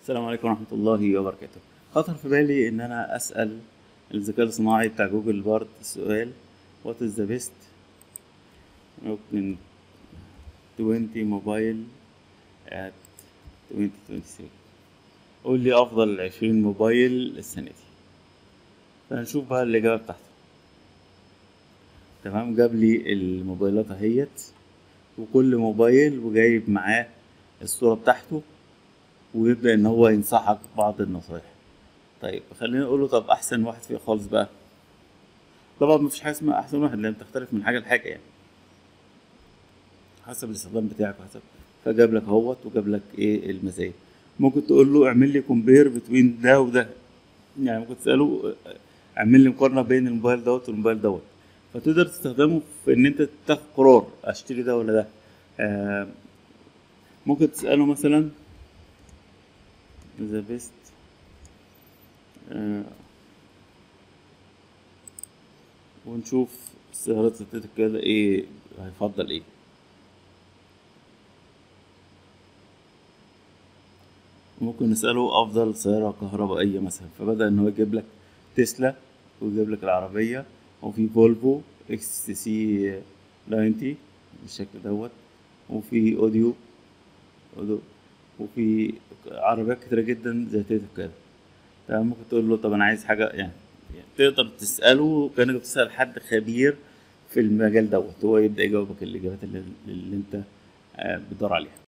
السلام عليكم ورحمة الله وبركاته خطر في بالي إن أنا أسأل الذكاء الصناعي بتاع جوجل بارد السؤال What is the best ممكن 20 موبايل at 2026 قول لي أفضل 20 موبايل السنة دي فهنشوف بقى الإجابة بتاعته تمام جاب لي الموبايلات اهيت وكل موبايل وجايب معاه الصورة بتاعته ويبدأ إن هو ينصحك بعض النصايح طيب خلينا نقول له طب أحسن واحد فيه خالص بقى طبعا مفيش حاجة اسمها أحسن واحد لأن بتختلف من حاجة لحاجة يعني حسب الاستخدام بتاعك وحسب فجاب لك اهوت وجاب لك ايه المزايا ممكن تقول له اعمل لي كومبير بتوين ده وده يعني ممكن تساله اعمل لي مقارنه بين الموبايل دوت والموبايل دوت فتقدر تستخدمه في ان انت تاخد قرار اشتري ده ولا ده آه ممكن تساله مثلا ذا بيست آه ونشوف السيارات ذاتية كده ايه هيفضل ايه ممكن نسأله أفضل سيارة كهربائية مثلا فبدأ إن هو يجيب لك تسلا ويجيب لك العربية وفي فولفو اكس سي 90 بالشكل دوت وفي أوديو أوديو وفي عربيات كتيرة جدا ذاتية كده تمام ممكن تقول له طب أنا عايز حاجة يعني, يعني تقدر تسأله كأنك بتسأل حد خبير في المجال دوت هو يبدأ يجاوبك الإجابات اللي, اللي أنت بتدور عليها